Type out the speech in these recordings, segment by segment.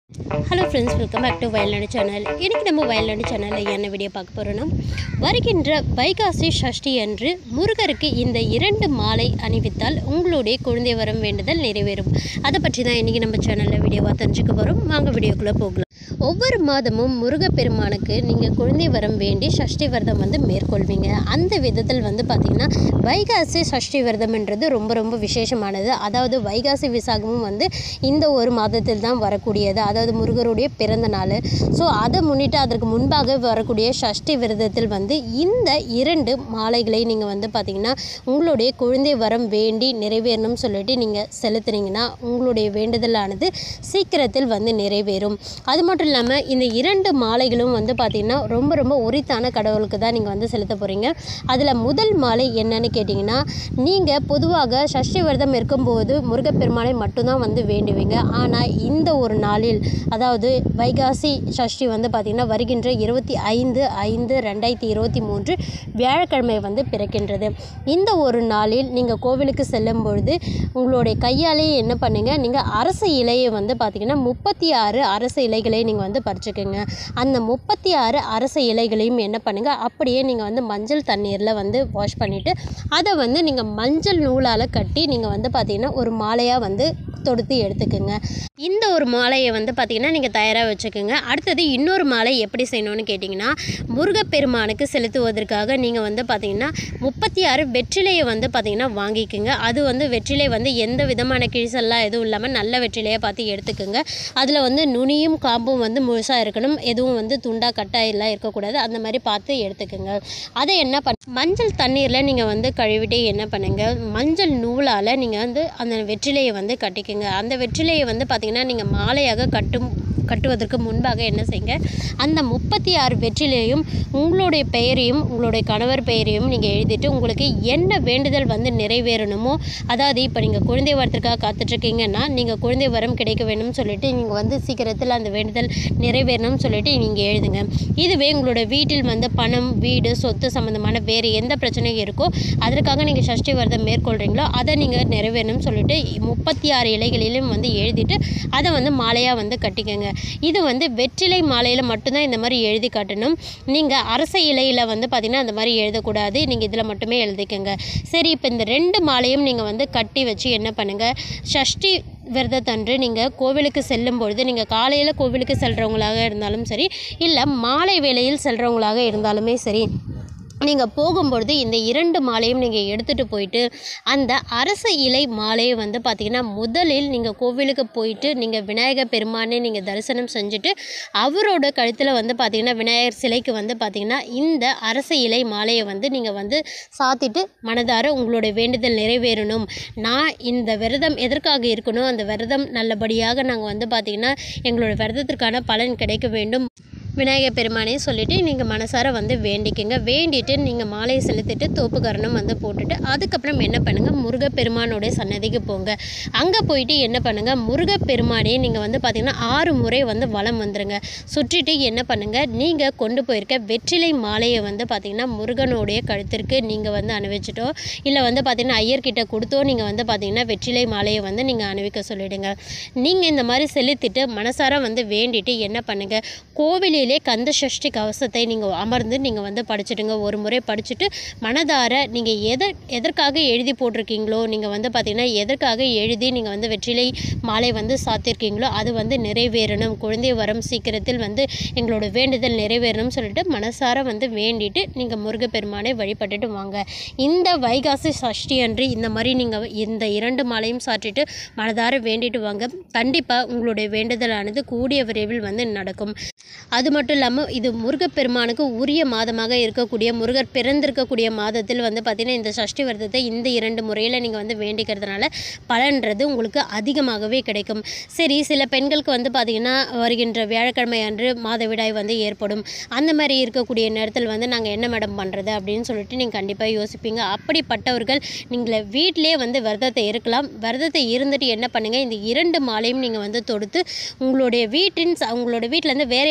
hello friends welcome back to Vayalnadu channel இன்றைக்கி நம்ம வயல்நாடு சேனலில் என்ன வீடியோ பார்க்க போகிறோன்னா வருகின்ற வைகாசி சஷ்டி அன்று முருகருக்கு இந்த இரண்டு மாலை அணிவித்தால் உங்களுடைய குழந்தை வரம் வேண்டுதல் நிறைவேறும் அதை பற்றி தான் இன்றைக்கி நம்ம சேனலில் வீடியோவாக தெரிஞ்சுக்க போகிறோம் வாங்க வீடியோக்குள்ளே போகலாம் ஒவ்வொரு மாதமும் முருகப்பெருமானுக்கு நீங்கள் குழந்தை வரம் வேண்டி சஷ்டி விரதம் வந்து மேற்கொள்வீங்க அந்த விதத்தில் வந்து பார்த்திங்கன்னா வைகாசி சஷ்டி விரதம்ன்றது ரொம்ப ரொம்ப விசேஷமானது அதாவது வைகாசி விசாகமும் வந்து இந்த ஒரு மாதத்தில் தான் வரக்கூடியது அதாவது முருகருடைய பிறந்த நாள் ஸோ அதை முன்னிட்டு அதற்கு முன்பாக வரக்கூடிய சஷ்டி விரதத்தில் வந்து இந்த இரண்டு மாலைகளை நீங்கள் வந்து பார்த்திங்கன்னா உங்களுடைய குழந்தை வரம் வேண்டி நிறைவேறணும்னு சொல்லிட்டு நீங்கள் செலுத்துனீங்கன்னா உங்களுடைய வேண்டுதலானது சீக்கிரத்தில் வந்து நிறைவேறும் அது மட்டும் இல்லாமல் இந்த இரண்டு மாலைகளும் வந்து பார்த்திங்கன்னா ரொம்ப ரொம்ப உரித்தான கடவுளுக்கு தான் நீங்கள் வந்து செலுத்த போகிறீங்க அதில் முதல் மாலை என்னன்னு கேட்டிங்கன்னா நீங்கள் பொதுவாக சஷ்டி விரதம் இருக்கும்போது முருகப்பெருமானை மட்டும்தான் வந்து வேண்டுவீங்க ஆனால் இந்த ஒரு நாளில் அதாவது வைகாசி சஷ்டி வந்து பார்த்திங்கன்னா வருகின்ற இருபத்தி ஐந்து ஐந்து ரெண்டாயிரத்தி இருபத்தி மூன்று வியாழக்கிழமை வந்து பிறக்கின்றது இந்த ஒரு நாளில் நீங்கள் கோவிலுக்கு செல்லும் பொழுது உங்களுடைய கையாலேயே என்ன பண்ணுங்க நீங்கள் அரச இலையை வந்து பார்த்திங்கன்னா முப்பத்தி ஆறு அரச இலைகளை நீங்கள் வந்து பறிச்சுக்கோங்க அந்த முப்பத்தி ஆறு அரச இலைகளையும் என்ன பண்ணுங்க அப்படியே நீங்கள் வந்து மஞ்சள் தண்ணீரில் வந்து வாஷ் பண்ணிவிட்டு அதை வந்து நீங்கள் மஞ்சள் நூலால் கட்டி நீங்கள் வந்து பார்த்திங்கன்னா ஒரு மாலையாக வந்து தொடுத்து எடுத்துக்கோங்க இந்த ஒரு மாலையை வந்து பார்த்திங்கன்னா நீங்கள் தயாராக வச்சுக்கோங்க அடுத்தது இன்னொரு மாலை எப்படி செய்யணும்னு கேட்டிங்கன்னா முருகப்பெருமானுக்கு செலுத்துவதற்காக நீங்கள் வந்து பார்த்திங்கன்னா முப்பத்தி ஆறு வெற்றிலையை வந்து பார்த்திங்கன்னா வாங்கிக்கோங்க அது வந்து வெற்றிலை வந்து எந்த விதமான கிழிசல்லாம் எதுவும் இல்லாமல் நல்ல வெற்றிலையை பார்த்து எடுத்துக்கோங்க அதில் வந்து நுனியும் காம்பும் வந்து முழுசாக இருக்கணும் எதுவும் வந்து துண்டா கட்டா எல்லாம் இருக்கக்கூடாது அந்த மாதிரி பார்த்து எடுத்துக்கோங்க அதை என்ன பண்ண மஞ்சள் தண்ணீரில் நீங்கள் வந்து கழுவிட்டு என்ன பண்ணுங்க மஞ்சள் நூலால் நீங்கள் வந்து அந்த வெற்றிலையை வந்து கட்டிக்கோங்க அந்த வெற்றிலையை வந்து பார்த்திங்கன்னா நீங்கள் மாலையாக கட்டும் கட்டுவதற்கு முன்பாக என்ன செய்யுங்க அந்த முப்பத்தி ஆறு வெற்றிலையும் உங்களுடைய பெயரையும் உங்களுடைய கணவர் பெயரையும் நீங்கள் எழுதிட்டு உங்களுக்கு என்ன வேண்டுதல் வந்து நிறைவேறணுமோ அதாவது இப்போ நீங்கள் குழந்தை வரத்துக்காக காத்துட்ருக்கீங்கன்னா நீங்கள் குழந்தை வரம் கிடைக்க வேணும்னு சொல்லிட்டு நீங்கள் வந்து சீக்கிரத்தில் அந்த வேண்டுதல் நிறைவேறணும்னு சொல்லிட்டு நீங்கள் எழுதுங்க இதுவே உங்களோட வீட்டில் வந்து பணம் வீடு சொத்து சம்மந்தமான வேறு எந்த பிரச்சனையும் இருக்கோ அதற்காக நீங்கள் சஷ்டி விரதம் மேற்கொள்கிறீங்களோ அதை நீங்கள் நிறைவேறணும்னு சொல்லிட்டு முப்பத்தி ஆறு இலைகளிலும் வந்து எழுதிட்டு அதை வந்து மாலையாக வந்து கட்டிக்கங்க இது வந்து வெற்றிலை மாலையில் மட்டும்தான் இந்த மாதிரி எழுதி காட்டணும் நீங்கள் அரச இலையில் வந்து பார்த்திங்கன்னா அந்த மாதிரி எழுதக்கூடாது நீங்கள் இதில் மட்டுமே எழுதிக்கங்க சரி இப்போ இந்த ரெண்டு மாலையும் நீங்கள் வந்து கட்டி வச்சு என்ன பண்ணுங்கள் சஷ்டி விரதத்தன்று நீங்கள் கோவிலுக்கு செல்லும் பொழுது நீங்கள் காலையில் கோவிலுக்கு செல்கிறவங்களாக இருந்தாலும் சரி இல்லை மாலை வேளையில் செல்கிறவங்களாக இருந்தாலுமே சரி நீங்கள் போகும்பொழுது இந்த இரண்டு மாலையும் நீங்கள் எடுத்துகிட்டு போயிட்டு அந்த அரச இலை மாலையை வந்து பார்த்திங்கன்னா முதலில் நீங்கள் கோவிலுக்கு போயிட்டு நீங்கள் விநாயகர் பெருமானை நீங்கள் தரிசனம் செஞ்சுட்டு அவரோட கழுத்தில் வந்து பார்த்திங்கன்னா விநாயகர் சிலைக்கு வந்து பார்த்திங்கன்னா இந்த அரச இலை மாலையை வந்து நீங்கள் வந்து சாத்திட்டு மனதார உங்களுடைய வேண்டுதல் நிறைவேறணும் நான் இந்த விரதம் எதற்காக இருக்கணும் அந்த விரதம் நல்லபடியாக நாங்கள் வந்து பார்த்திங்கன்னா எங்களோட விரதத்திற்கான பலன் கிடைக்க வேண்டும் விநாயகர் பெருமானே சொல்லிவிட்டு நீங்கள் மனசார வந்து வேண்டிக்கங்க வேண்டிட்டு நீங்கள் மாலையை செலுத்திட்டு தோப்புக்கரணம் வந்து போட்டுட்டு அதுக்கப்புறம் என்ன பண்ணுங்கள் முருகப்பெருமானோடைய சன்னதிக்கு போங்க அங்கே போயிட்டு என்ன பண்ணுங்கள் முருகப்பெருமானே நீங்கள் வந்து பார்த்திங்கன்னா ஆறு முறை வந்து வலம் வந்துருங்க சுற்றிட்டு என்ன பண்ணுங்கள் நீங்கள் கொண்டு போயிருக்க வெற்றிலை மாலையை வந்து பார்த்திங்கன்னா முருகனுடைய கழுத்திற்கு நீங்கள் வந்து அணிவிச்சிட்டோ இல்லை வந்து பார்த்திங்கன்னா ஐயர்கிட்ட கொடுத்தோ நீங்கள் வந்து பார்த்திங்கன்னா வெற்றிலை மாலையை வந்து நீங்கள் அணிவிக்க சொல்லிவிடுங்க நீங்கள் இந்த மாதிரி செலுத்திட்டு மனசார வந்து வேண்டிட்டு என்ன பண்ணுங்கள் கோவிலிலே கந்த சஷ்டி கவசத்தை நீங்கள் அமர்ந்து நீங்கள் வந்து படிச்சுடுங்க ஒரு முறை படிச்சுட்டு மனதார நீங்கள் எதை எதற்காக எழுதி போட்டிருக்கீங்களோ நீங்கள் வந்து பார்த்திங்கன்னா எதற்காக எழுதி நீங்கள் வந்து வெற்றிலை மாலை வந்து சாத்திருக்கீங்களோ அது வந்து நிறைவேறணும் குழந்தை வரம் சீக்கிரத்தில் வந்து எங்களோட வேண்டுதல் நிறைவேறணும்னு சொல்லிட்டு மனசார வந்து வேண்டிட்டு நீங்கள் முருகப்பெருமானை வழிபட்டுட்டு வாங்க இந்த வைகாசி சஷ்டி அன்று இந்த மாதிரி நீங்கள் இந்த இரண்டு மாலையும் சாற்றிட்டு மனதார வேண்டிட்டு வாங்க கண்டிப்பாக உங்களுடைய வேண்டுதலானது கூடிய விரைவில் வந்து நடக்கும் அது மட்டும் இல்லாமல் இது முருகப்பெருமானுக்கு உரிய மாதமாக இருக்கக்கூடிய முருகர் பிறந்திருக்கக்கூடிய மாதத்தில் வந்து பார்த்திங்கன்னா இந்த சஷ்டி விரதத்தை இந்த இரண்டு முறையில் நீங்கள் வந்து வேண்டிக்கிறதுனால பலன்றது உங்களுக்கு அதிகமாகவே கிடைக்கும் சரி சில பெண்களுக்கு வந்து பார்த்திங்கன்னா வருகின்ற வியாழக்கிழமை அன்று மாதவிடாய் வந்து ஏற்படும் அந்த மாதிரி இருக்கக்கூடிய நேரத்தில் வந்து நாங்கள் என்ன மேடம் பண்ணுறது அப்படின்னு சொல்லிட்டு நீங்கள் கண்டிப்பாக யோசிப்பீங்க அப்படிப்பட்டவர்கள் நீங்கள் வீட்டிலே வந்து விரதத்தை இருக்கலாம் விரதத்தை இருந்துட்டு என்ன பண்ணுங்கள் இந்த இரண்டு மாலையும் நீங்கள் வந்து தொடுத்து உங்களுடைய வீட்டின் ச- உங்களோட வீட்டிலேருந்து வேறு யாருனா கோவில்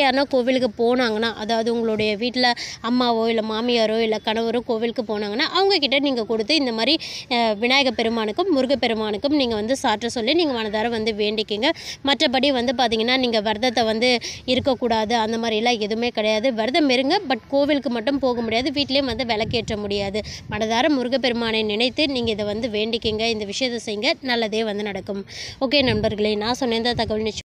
கோவிலுக்கு போனாங்கன்னா அதாவது உங்களுடைய வீட்டில் அம்மாவோ இல்லை மாமியாரோ இல்லை கணவரோ கோவிலுக்கு போனாங்கன்னா அவங்கக்கிட்ட நீங்கள் கொடுத்து இந்த மாதிரி அஹ், விநாயகர் பெருமானுக்கும் முருகப்பெருமானுக்கும் நீங்கள் வந்து சாற்ற சொல்லி நீங்கள் மனதார வந்து வேண்டிக்கிங்க மற்றபடி வந்து பார்த்தீங்கன்னா நீங்கள் விரதத்தை வந்து இருக்கக்கூடாது அந்த மாதிரிலாம் எதுவுமே கிடையாது விரதம் இருங்க பட் கோவிலுக்கு மட்டும் போக முடியாது வீட்லேயும் வந்து விளக்கேற்ற முடியாது மனதார முருகப்பெருமானை நினைத்து நீங்கள் இதை வந்து வேண்டிக்கிங்க இந்த விஷயத்தை செய்யுங்க நல்லதே வந்து நடக்கும் ஓகே நண்பர்களே நான் சொன்ன இந்த தகவல் நிச்சயம்